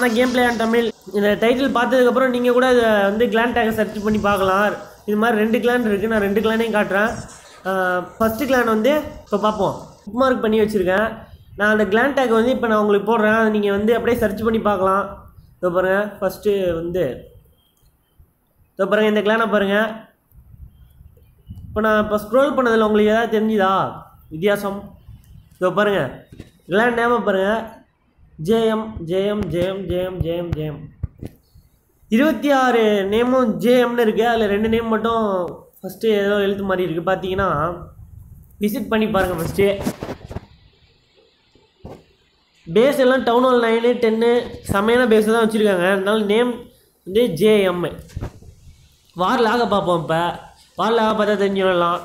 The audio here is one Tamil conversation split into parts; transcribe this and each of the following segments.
தான் கேம் பிளே அண்ட் தமிழ் இந்த டைட்டில் பார்த்ததுக்கப்புறம் நீங்கள் கூட இதை வந்து கிளான் டேக்கை சர்ச் பண்ணி பார்க்கலாம் இது மாதிரி ரெண்டு கிளான் இருக்குது நான் ரெண்டு கிளானையும் காட்டுறேன் ஃபஸ்ட்டு கிளான் வந்து இப்போ பார்ப்போம் புக் மார்க் பண்ணி வச்சுருக்கேன் நான் அந்த கிளான் டேக் வந்து இப்போ நான் உங்களுக்கு போடுறேன் அதை நீங்கள் வந்து அப்படியே சர்ச் பண்ணி பார்க்கலாம் இதோ பாருங்கள் ஃபஸ்ட்டு வந்து இதோ பாருங்கள் இந்த கிளானை பாருங்கள் இப்போ நான் இப்போ ஸ்க்ரோல் பண்ணதில் உங்களுக்கு ஏதாவது தெரிஞ்சுதா வித்தியாசம் இதோ பாருங்கள் கிளான் நேம பாருங்கள் JM JM JM JM JM JM இருபத்தி ஆறு நேமும் ஜேஎம்னு இருக்குது அதில் ரெண்டு நேம் மட்டும் ஃபஸ்ட்டு ஏதோ எழுத்து மாதிரி இருக்குது பார்த்தீங்கன்னா விசிட் பண்ணி பாருங்கள் ஃபஸ்ட்டு பேஸ் எல்லாம் டவுன் ஹால் நைனு டென்னு செம்மையான பேஸ் தான் வச்சுருக்காங்க அதனால நேம் வந்து ஜேஎம் வார் லாக பார்ப்போம் இப்போ வார் லாக பார்த்தா தெரிஞ்சிடலாம்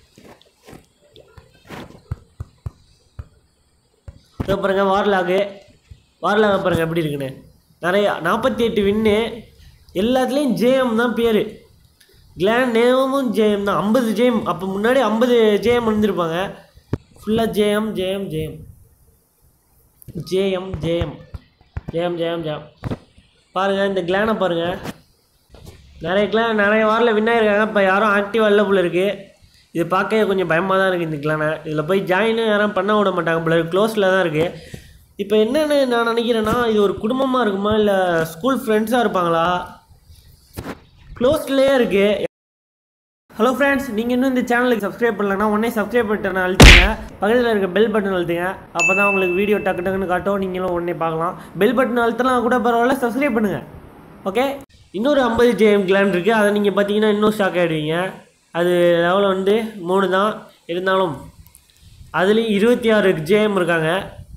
இதோ பாருங்க வார்லாகு வார்லாக பாருங்க எப்படி இருக்குன்னு நிறைய நாற்பத்தி எட்டு வின்னு எல்லாத்துலேயும் ஜேஎம் தான் பேர் கிளான் நேமும் ஜேஎம் தான் ஐம்பது ஜேஎம் அப்போ முன்னாடி ஐம்பது ஜேஎம் வந்திருப்பாங்க ஃபுல்லாக JM JM JM JM JM JM JM JM பாருங்கள் இந்த கிளானை பாருங்கள் நிறைய கிளான் நிறைய வாரில் வின் ஆயிருக்காங்க இப்போ யாரும் ஆக்டிவாக இல்லை போல இருக்குது இது பார்க்க கொஞ்சம் பயமாக தான் இருக்குது இந்த கிளானை இதில் போய் ஜாயின் யாரும் பண்ண விட மாட்டாங்க போல க்ளோஸில் தான் இருக்குது இப்போ என்னென்னு நான் நினைக்கிறேன்னா இது ஒரு குடும்பமாக இருக்குமா இல்லை ஸ்கூல் ஃப்ரெண்ட்ஸாக இருப்பாங்களா க்ளோஸ்ட்லேயே இருக்குது ஹலோ ஃப்ரெண்ட்ஸ் நீங்கள் இன்னும் இந்த சேனலுக்கு சப்ஸ்கிரைப் பண்ணலன்னா உடனே சப்ஸ்கிரைப் பட்டன் அழுத்துங்க பக்கத்தில் இருக்க பெல் பட்டன் அழுத்துங்க அப்போ தான் உங்களுக்கு வீடியோ டக்கு டக்குன்னு காட்டும் நீங்களும் உடனே பார்க்கலாம் பெல் பட்டன் அழுத்தலாம் கூட பரவாயில்ல சப்ஸ்கிரைப் பண்ணுங்கள் ஓகே இன்னொரு ஐம்பது ஜேஎம் கிளான் இருக்குது அதை நீங்கள் பார்த்தீங்கன்னா இன்னும் ஷாக் ஆகிடுவீங்க அது லெவல் வந்து மூணு தான் இருந்தாலும் அதுலேயும் இருபத்தி ஆறு ஜேஎம் இருக்காங்க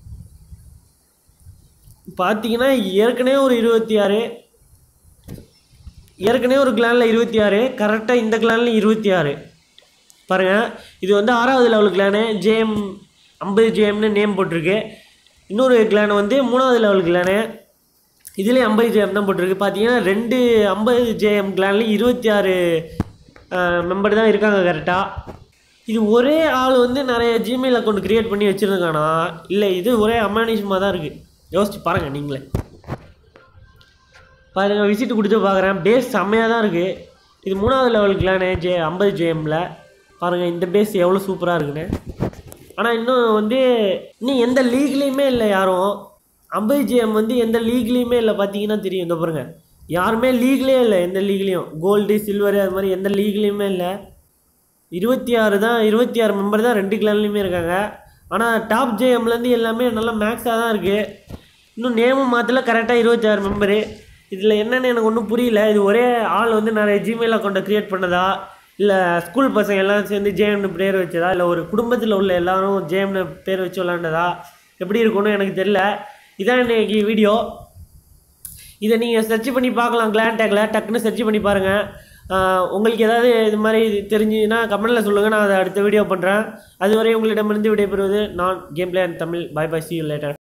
பார்த்தீங்கன்னா ஏற்கனவே ஒரு இருபத்தி ஆறு ஏற்கனவே ஒரு கிளானில் இருபத்தி ஆறு கரெக்டாக இந்த கிளானில் இருபத்தி ஆறு பாருங்கள் இது வந்து ஆறாவது லெவல் கிளானு ஜேஎம் ஐம்பது ஜேஎம்னு நேம் போட்டிருக்கு இன்னொரு கிளான் வந்து மூணாவது லெவல் கிளானு இதுலேயும் ஐம்பது ஜேஎம் தான் போட்டிருக்கு பார்த்தீங்கன்னா ரெண்டு ஐம்பது ஜேஎம் கிளான்லேயும் இருபத்தி ஆறு மெம்பர் தான் இருக்காங்க கரெக்டாக இது ஒரே ஆள் வந்து நிறைய ஜிமெயில் அக்கௌண்ட் க்ரியேட் பண்ணி வச்சுருக்கானா இல்லை இது ஒரே அமானிஷமாக தான் இருக்குது யோசிச்சு பாருங்கள் நீங்களே பாருங்க விசிட் கொடுத்து பார்க்குறேன் பேஸ் செம்மையாக தான் இருக்குது இது மூணாவது லெவல் கிளானு ஜே ஐம்பது ஜேஎம்மில் பாருங்கள் இந்த பேஸ் எவ்வளோ சூப்பராக இருக்குன்னு ஆனால் இன்னும் வந்து இன்னும் எந்த லீக்லேயுமே இல்லை யாரும் ஐம்பது ஜிஎம் வந்து எந்த லீக்லேயுமே இல்லை பார்த்தீங்கன்னா தெரியும் இந்த பாருங்க யாருமே லீக்லேயே இல்லை எந்த லீக்லேயும் கோல்டு சில்வரு அது மாதிரி எந்த லீக்லேயுமே இல்லை இருபத்தி ஆறு தான் இருபத்தி ஆறு மெம்பர் தான் ரெண்டு கிளான்லேயுமே இருக்காங்க ஆனால் டாப் ஜேஎம்லேருந்து எல்லாமே நல்லா மேக்ஸாக தான் இருக்குது இன்னும் நேமும் மாற்றல கரெக்டாக இருபத்தி ஆறு மெம்பரு இதில் என்னென்னு எனக்கு ஒன்றும் புரியல இது ஒரே ஆள் வந்து நிறைய ஜிமெயில் அக்கௌண்ட்டை க்ரியேட் பண்ணதா இல்லை ஸ்கூல் பசங்க எல்லாம் சேர்ந்து ஜேஎம்னு பேர் வச்சதா இல்லை ஒரு குடும்பத்தில் உள்ள எல்லாரும் ஜேஎம்னு பேர் வச்சு விளாண்டதா எப்படி இருக்கும்னு எனக்கு தெரில இதான் இன்னைக்கு வீடியோ இதை நீங்கள் சர்ச் பண்ணி பார்க்கலாம் கிளான் டேக்கில் டக்குன்னு சர்ச் பண்ணி பாருங்கள் உங்களுக்கு ஏதாவது இது மாதிரி தெரிஞ்சுதுன்னா கமெண்ட்டில் சொல்லுங்கள் நான் அதை அடுத்த வீடியோ பண்ணுறேன் அதுவரை உங்களிடமிருந்து விடைபெறுவது நான் game play and Tamil bye bye see later